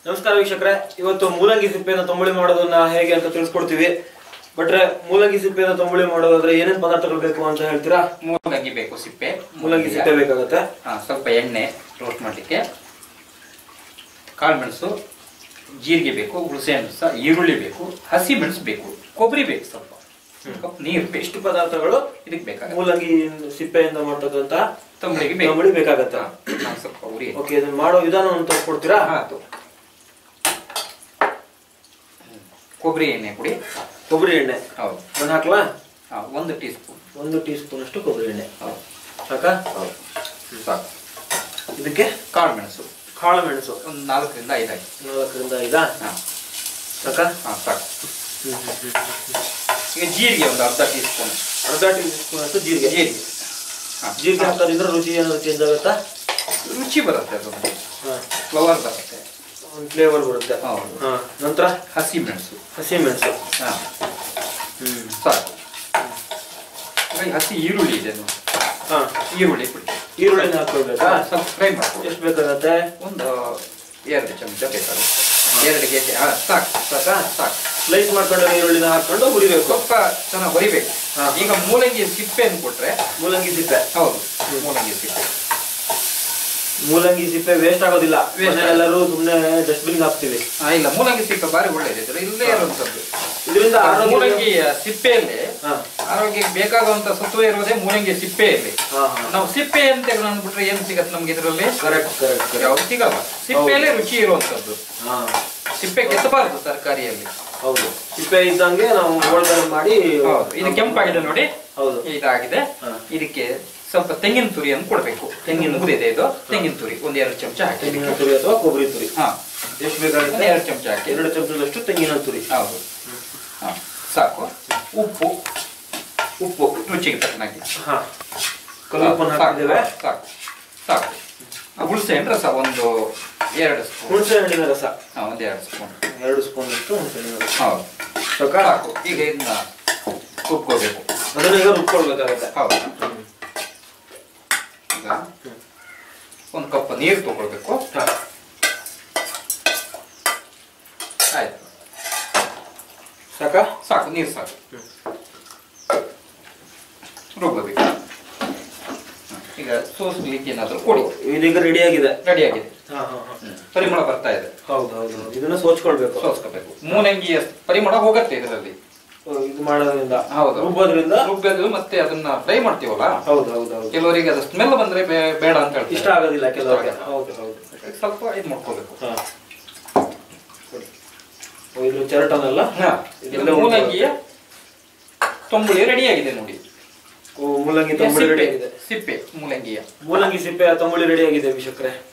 ನಮಸ್ಕಾರ ವೀಕ್ಷಕರೇ ಇವತ್ತು ಮೂಲಂಗಿ ಸಿಪ್ಪೆಯನ್ನು ತಂಬುಳಿ ಮಾಡೋದನ್ನ ಹೇಗೆ ಅಂತ ತಿಳಿಸ್ಕೊಡ್ತೀವಿ ಬಟ್ರೆ ಮೂಲಂಗಿ ಸಿಪ್ಪೆಯನ್ನು ತಂಬುಳಿ ಮಾಡೋದಾದ್ರೆ ಏನೇನ್ ಪದಾರ್ಥಗಳು ಬೇಕು ಅಂತ ಹೇಳ್ತೀರಾ ಮೂಲಂಗಿ ಬೇಕು ಸಿಪ್ಪೆ ಮೂಲಂಗಿ ಸಿಪ್ಪೆ ಬೇಕಾಗತ್ತೆ ಹಾ, ಸ್ವಲ್ಪ ಎಣ್ಣೆ ರೋಸ್ಟ್ ಮಾಡಲಿಕ್ಕೆ ಕಾಳು ಮೆಣಸು ಜೀರಿಗೆ ಬೇಕು ಹುಣಸೆ ಮೆಣಸು ಈರುಳ್ಳಿ ಬೇಕು ಹಸಿ ಮೆಣಸು ಬೇಕು ಕೊಬ್ಬರಿ ಬೇಕು ಸ್ವಲ್ಪ ಕಪ್ ನೀರು ಬೇಕು ಇಷ್ಟು ಪದಾರ್ಥಗಳು ಇದಕ್ಕೆ ಬೇಕಾಗುತ್ತೆ ಮೂಲಂಗಿ ಸಿಪ್ಪೆಯಿಂದ ಮಾಡ್ತಕ್ಕಂತ ತಂಬಳಿಗೆ ಬೇಕು ತಂಬುಳಿ ಬೇಕಾಗತ್ತೆ ಹಾ, ನಾನ್ ಸ್ವಲ್ಪ ಉರಿ ಓಕೆ ಇದನ್ನ ಮಾಡೋ ವಿಧಾನವನ್ನು ತೋರಿಸ್ಕೊಡ್ತೀರಾ ಆಯ್ತು ಕೊಬ್ಬರಿ ಎಣ್ಣೆ ಪುಡಿ ಕೊಬ್ಬರಿ ಎಣ್ಣೆ ಹೌದು ಅದನ್ನ ಹಾಕ್ಲಾ ಹಾ, ಒಂದು ಟೀ ಸ್ಪೂನ್ ಒಂದು ಟೀ ಸ್ಪೂನ್ ಅಷ್ಟು ಕೊಬ್ಬರಿ ಎಣ್ಣೆ ಹೌದು ಸಾಕಾ ಹೌದು ಸಾಕು ಇದಕ್ಕೆ ಕಾಳು ಮೆಣಸು ಕಾಳು ಮೆಣಸು ಒಂದು ನಾಲ್ಕರಿಂದ ಐದಾಗಿ ನಾಲ್ಕರಿಂದ ಐದಾ ಹಾಂ ಸಾಕಾ ಹಾಂ ಸಾಕು ಈಗ ಜೀರಿಗೆ ಒಂದು ಅರ್ಧ ಟೀ ಸ್ಪೂನ್ ಅರ್ಧ ಟೀ ಸ್ಪೂನ್ ಅಷ್ಟು ಜೀರಿಗೆ ಜೀರಿಗೆ ಹಾಂ ಜೀರಿಗೆ ಹಾಕೋದ್ರಿಂದ ರುಚಿ ಏನಾದ್ರು ಚೇಂಜ್ ಆಗುತ್ತಾ ರುಚಿ ಬರುತ್ತೆ ಅದೊಂದು ಹಾಂ ಫ್ಲವರ್ ಬರುತ್ತೆ ಒಂದು ಫ್ಲೇವರ್ ಬರುತ್ತೆ ಹೌದು. ಹಾಂ ನಂತರ ಹಸಿ ಮೆಣಸು ಹಸಿ ಮೆಣಸು ಹಾಂ ಹ್ಮ್ ಸಾಕು ಈಗ ಹಸಿ ಈರುಳ್ಳಿ ಇದೆ ನೋಡಿ ಹಾಂ ಈರುಳ್ಳಿ ಪುಡಿ ಈರುಳ್ಳಿನ ಹಾಕೊಳ್ಬೇಕಾ ಸ್ವಲ್ಪ ಫ್ರೈ ಮಾಡ್ಕೊಳ್ಳಿ ಎಷ್ಟು ಬೇಕಾಗತ್ತೆ ಒಂದು ಎರಡು ಚಮಚ ಬೇಕಾಗುತ್ತೆ ಎರಡು ಗೆಡ್ಡೆ ಹಾಂ ಸಾಕು ಸಾಕಾ ಸಾಕು ಸ್ಲೈಸ್ ಮಾಡ್ಕೊಂಡು ಈರುಳ್ಳಿನ ಹಾಕೊಂಡು ಹುರಿಬೇಕು ಸ್ವಲ್ಪ ಚೆನ್ನಾಗಿ ಹೊರಿಬೇಕು ಹಾ. ಈಗ ಮೂಲಂಗಿ ಸಿಪ್ಪೆಯನ್ನು ಕೊಟ್ರೆ ಮೂಲಂಗಿ ಸಿಪ್ಪೆ ಹೌದು ಮೂಲಂಗಿ ಸಿಪ್ಪೆ ಮೂಲಂಗಿ ಸಿಪ್ಪೆ ವೇಸ್ಟ್ ಆಗೋದಿಲ್ಲ Waste ಎಲ್ಲರೂ ಸುಮ್ಮನೆ ಡಸ್ಟ್ಬಿನ್ ಹಾಕ್ತಿವಿ ಆ, ಇಲ್ಲ ಮೂಲಂಗಿ ಸಿಪ್ಪೆ ಬಾರಿ ಒಳ್ಳೇದಿದ್ರೆ ಇಲ್ಲೇ ಇರುವಂತದ್ದು ಇದರಿಂದ ಆರೋಗ್ಯ ಮೂಲಂಗಿ ಸಿಪ್ಪೆಯಲ್ಲಿ ಹಾಂ ಆರೋಗ್ಯಕ್ಕೆ ಬೇಕಾಗುವಂತ ಸತ್ವ ಇರೋದೇ ಮೂಲಂಗಿ ಸಿಪ್ಪೆಯಲ್ಲಿ ಹಾಂ ಹಾಂ ನಾವು ಸಿಪ್ಪೆ ಅಂತ ಅಂದ್ಬಿಟ್ರೆ ಏನ್ ಸಿಗತ್ತೆ ನಮ್ಗೆ ಇದರಲ್ಲಿ ಕರೆಕ್ಟ್ ಕರೆಕ್ಟ್ ಕರೆಕ್ಟ್ ಯಾವ್ದು ಸಿಗಲ್ಲ ಸಿಪ್ಪೆಯಲ್ಲಿ ರುಚಿ ಇರುವಂತದ್ದು ಹಾಂ ಸಿಪ್ಪೆ ಕೆತ್ತಬಾರದು ತರಕಾರಿಯಲ್ಲಿ ಹೌದು ಸಿಪ್ಪೆ ಇದ್ದಂಗೆ ನಾವು ಹೋಳ್ಗಡೆ ಮಾಡಿ ಹೌದು ಇದು ಕೆಂಪಾಗಿದೆ ನೋಡಿ ಹೌದು ಇದಾಗಿದೆ ಹಾ. ಇದಕ್ಕೆ ಸ್ವಲ್ಪ ತೆಂಗಿನ ತುರಿಯನ್ನು ಕೊಡ್ಬೇಕು ತೆಂಗಿನ ತುರಿದೆ ಇದು ತೆಂಗಿನ ತುರಿ ಒಂದ್ ಎರಡು ಚಮಚ ಹಾಕಿ ತೆಂಗಿನ ತುರಿ ಅಥವಾ ಕೊಬ್ಬರಿ ತುರಿ ಹಾ ಎಷ್ಟು ಬೇಕಾಗುತ್ತೆ ಒಂದ್ ಎರಡು ಚಮಚ ಹಾಕಿ ಎರಡು ಚಮಚದಷ್ಟು ತೆಂಗಿನ ತುರಿ ಹೌದು ಹಾ, ಸಾಕು ಉಪ್ಪು ಉಪ್ಪು ರುಚಿಗೆ ತಕ್ಕನಾಗಿ ಹಾ ಕಲ್ಲುಪ್ಪನ್ನು ಸಾಕು, ಹಾಕಿದ್ದೇವೆ ಸಾಕು ಸಾಕು ಆ ಹುಣಸೆ ಹಣ್ಣು ರಸ ಒಂದು ಎರಡು ಸ್ಪೂನ್ ಹುಣಸೆ ಹಣ್ಣಿನ ರಸ ಹಾ ಒಂದು ಎರಡು ಸ್ಪೂನ್ ಎರಡು ಸ್ಪೂನ್ ಅಷ್ಟು ಹುಣಸೆ ಹಣ್ಣಿನ ರಸ ಹೌದು ಸಾಕಾ? ಸಾಕು ಈಗ ಇದನ್ನ ರುಬ್ಕೋಬೇಕು ಅದನ್ನ ಈಗ ರುಬ್ಕೊಳ್ಬೇಕಾಗತ್ತೆ ಹೌದು ಈಗ ಒಂದು ಕಪ್ ನೀರು ತಗೊಳ್ಬೇಕು ಹಾ. ಆಯ್ತು ಸಾಕಾ ಸಾಕು ನೀರು ಸಾಕು ರುಬ್ಬಬೇಕು ಈಗ ಸೋಸ್ಲಿಕ್ಕೆ ಏನಾದರೂ ಕೊಡಿ ಇದೀಗ ರೆಡಿ ಆಗಿದೆ ರೆಡಿ ಆಗಿದೆ ಹಾ ಹಾ ಹಾ ಪರಿಮಳ ಬರ್ತಾ ಇದೆ ಹೌದು ಹೌದು ಹೌದು. ಇದನ್ನ ಸೋಚ್ಕೊಳ್ಬೇಕು ಸೋಸ್ಕೋಬೇಕು ಮೂಲಂಗಿಯ ಪರಿಮಳ ಹೋಗತ್ತೆ ಇದರಲ್ಲಿ ಓ, ಇದು ಮಾಡೋದ್ರಿಂದ ಹೌದು. ರುಬ್ಬೋದ್ರಿಂದ ರುಬ್ಬೋದು ಮತ್ತೆ ಅದನ್ನ ಫ್ರೈ ಮಾಡ್ತೀವಲ್ಲ ಹೌದು ಹೌದು ಹೌದು ಕೆಲವರಿಗೆ ಅದು ಸ್ಮೆಲ್ ಬಂದ್ರೆ ಬೇ- ಬೇಡ ಅಂತ ಇಷ್ಟ ಹೇಳ್ತಾರೆ ಆಗೋದಿಲ್ಲ ಕೆಲವರಿಗೆ ಇಷ್ಟ ಹೌದು ಹೌದು ಸ್ವಲ್ಪ ಇದು ಮಾಡ್ಕೋಬೇಕು ಹಾ ಕೊಡಿ. ಓ, ಇದು ಚೆರಟನಲ್ಲ ಹಾ, ಇದೆಲ್ಲ ಇದು ಮೂಲಂಗಿಯ ತೊಂಬುಳಿ ರೆಡಿ ಆಗಿದೆ ನೋಡಿ ಓ, ಮೂಲಂಗಿ ತಂಬುಳಿ ರೆಡಿ ಸಿಪ್ಪೆ ಆಗಿದೆ ಸಿಪ್ಪೆ ಮೂಲಂಗಿಯ ಮೂಲಂಗಿ ಸಿಪ್ಪೆ ತಂಬುಳಿ ರೆಡಿ ಆಗಿದೆ ವೀಕ್ಷಕರೇ